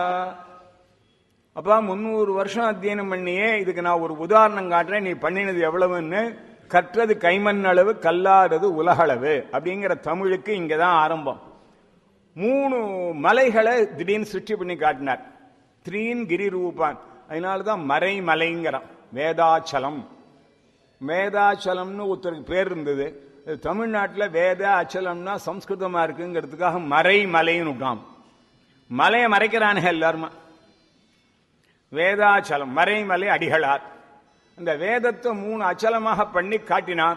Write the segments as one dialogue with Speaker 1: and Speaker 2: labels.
Speaker 1: அப்பா முந்நூறு வருஷம் அத்தியனம் பண்ணியே இதுக்கு நான் ஒரு உதாரணம் காட்டுறேன் நீ பண்ணினது எவ்வளவுன்னு கற்றது கைமண் அளவு கல்லாதது உலகளவு அப்படிங்கிற தமிழுக்கு இங்கதான் ஆரம்பம் மூணு மலைகளை திடீர்னு சிருஷ்டி பண்ணி காட்டினார் த்ரீன் கிரி ரூபான் அதனாலதான் மறை மலைங்கிறான் வேதாச்சலம் வேதாச்சலம்னு ஒருத்தருக்கு பேர் இருந்தது இது தமிழ்நாட்டில் வேத அச்சலம்னா சம்ஸ்கிருதமா இருக்குங்கிறதுக்காக மறை மலைன்னு விட்டான் மலையை மறைக்கிறானுங்க எல்லாருமா வேதாச்சலம் மறைமலை அடிகளார் அந்த வேதத்தை மூணு அச்சலமாக பண்ணி காட்டினான்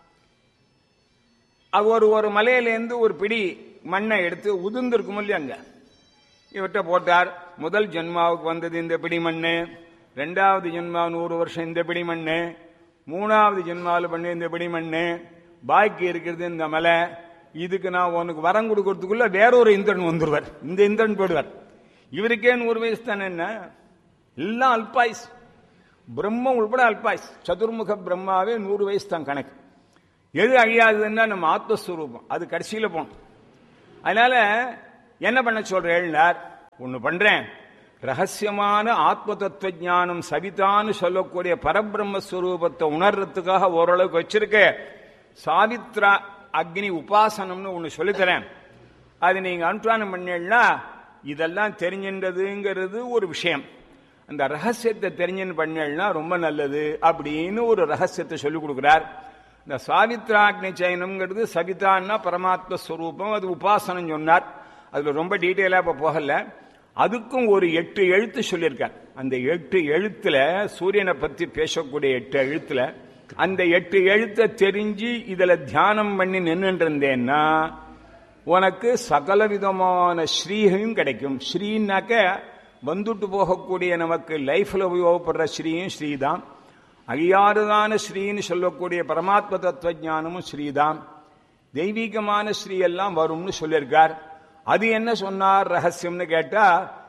Speaker 1: அது ஒரு ஒரு மலையிலேருந்து ஒரு பிடி மண்ணை எடுத்து உதிர்ந்திருக்கும் இல்லையா அங்க இவற்றை போட்டார் முதல் ஜென்மாவுக்கு வந்தது இந்த பிடி மண்ணு ரெண்டாவது ஜென்மா நூறு வருஷம் இந்த பிடி மண்ணு மூணாவது ஜென்மாவில் பண்ண இந்த பிடி மண்ணு பாக்கி இருக்கிறது இந்த மலை இதுக்கு நான் உனக்கு வரம் கொடுக்கறதுக்குள்ள வேறொரு இந்திரன் வந்துருவார் இந்த இந்திரன் போடுவார் இவருக்கே நூறு வயசு தானே என்ன எல்லாம் அல்பாயுஸ் பிரம்மம் உள்பட அல்பாயுஸ் சதுர்முக பிரம்மாவே நூறு வயசு தான் கணக்கு எது அழியாதுன்னா நம்ம ஆத்மஸ்வரூபம் அது கடைசியில போகும் அதனால என்ன பண்ண சொல்றேன்னார் ஒண்ணு பண்றேன் ரகசியமான ஆத்ம தத்துவ ஞானம் சவிதான்னு சொல்லக்கூடிய பரபிரம்மஸ்வரூபத்தை உணர்றதுக்காக ஓரளவுக்கு வச்சிருக்க சாவித்ரா அக்னி உபாசனம்னு ஒண்ணு சொல்லித்தரேன் அது நீங்க அனுஷ்டானம் பண்ணீங்கன்னா இதெல்லாம் தெரிஞ்சின்றதுங்கிறது ஒரு விஷயம் அந்த ரகசியத்தை தெரிஞ்சுன்னு பண்ணீங்கன்னா ரொம்ப நல்லது அப்படின்னு ஒரு ரகசியத்தை சொல்லிக் கொடுக்கிறார் இந்த சாவித்ராக்னி சயனம்ங்கிறது சவிதான்னா பரமாத்ம ஸ்வரூபம் அது உபாசனம் சொன்னார் அதுல ரொம்ப டீட்டெயிலா இப்ப போகல அதுக்கும் ஒரு எட்டு எழுத்து சொல்லியிருக்கார் அந்த எட்டு எழுத்துல சூரியனை பத்தி பேசக்கூடிய எட்டு எழுத்துல அந்த எட்டு எழுத்தை தெரிஞ்சு இதுல தியானம் பண்ணி நின்றுட்டு இருந்தேன்னா உனக்கு சகல விதமான ஸ்ரீயும் கிடைக்கும் ஸ்ரீனாக்க வந்துட்டு போகக்கூடிய நமக்கு லைஃப்ல உபயோகப்படுற ஸ்ரீயும் ஸ்ரீதான் அழியாறுதான ஸ்ரீன்னு சொல்லக்கூடிய பரமாத்ம தத்துவ ஞானமும் ஸ்ரீதான் தெய்வீகமான ஸ்ரீ எல்லாம் வரும்னு சொல்லியிருக்கார் அது என்ன சொன்னார் ரகசியம்னு கேட்டா